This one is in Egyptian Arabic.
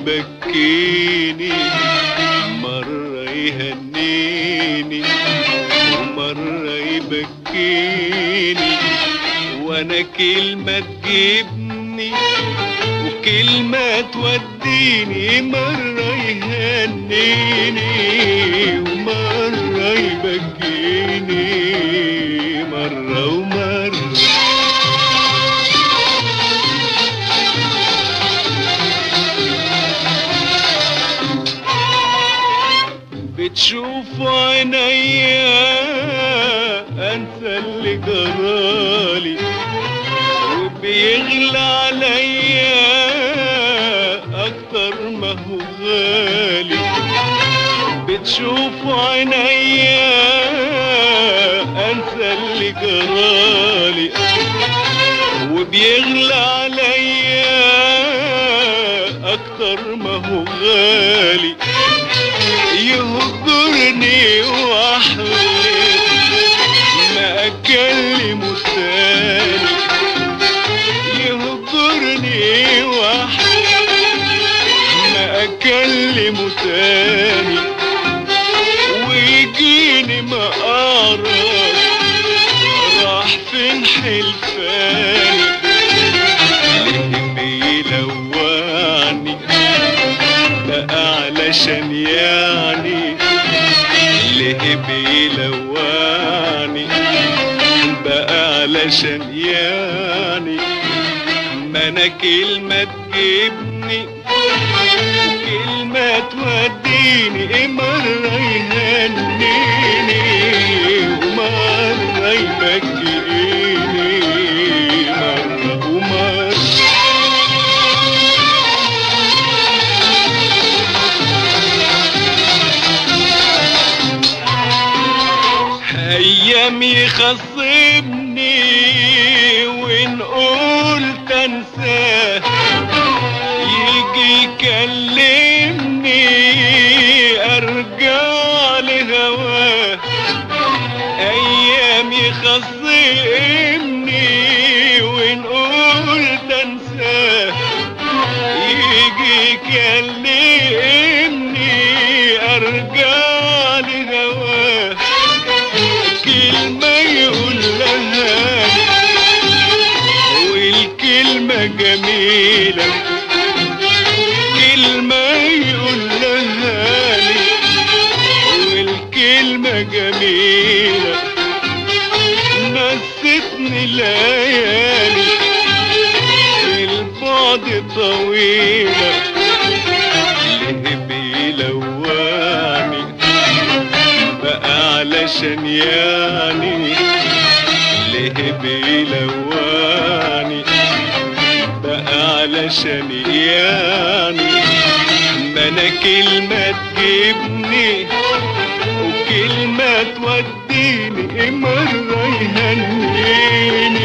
يبكيني مرة يهنيني ومرة يبكيني وانا كلمة تجيبني وكلمة توديني مرة يهنيني ومرة يبكيني مرة ومرة بتشوف عينيا انسى اللي جرالي وبيغلى عليا اكتر ما هو غالي بتشوف عينيا انسى اللي جرالي وبيغلى عليا اكتر ما هو غالي يهجرني واحلف ما اكلمه تاني يهجرني واحلف ما اكلمه تاني ويجيني مقارب راح فين حلفاني ليه بيلوعني بقى علشان يعني ليه بيلوعني بقى علشان يعني ما انا كلمة تجيبني وكلمة توديني مرة يهنيني ومرة يبكيني مرة ومرة ايام يخصبني وان قلت انساه يجي يكلمني ارجع لهواه ايام يخصبني وان قلت انساه يجي يكلمني ارجع لهواه كلمة يقول لها والكلمة جميلة كلمة يقول لها والكلمة جميلة نستني ليالي البعد طويلة ليه بيلواني بقى علشان يعني ليه بيلواني بقى علشان يعني ما انا كلمة تجيبني وكلمة توديني مرة يهنيني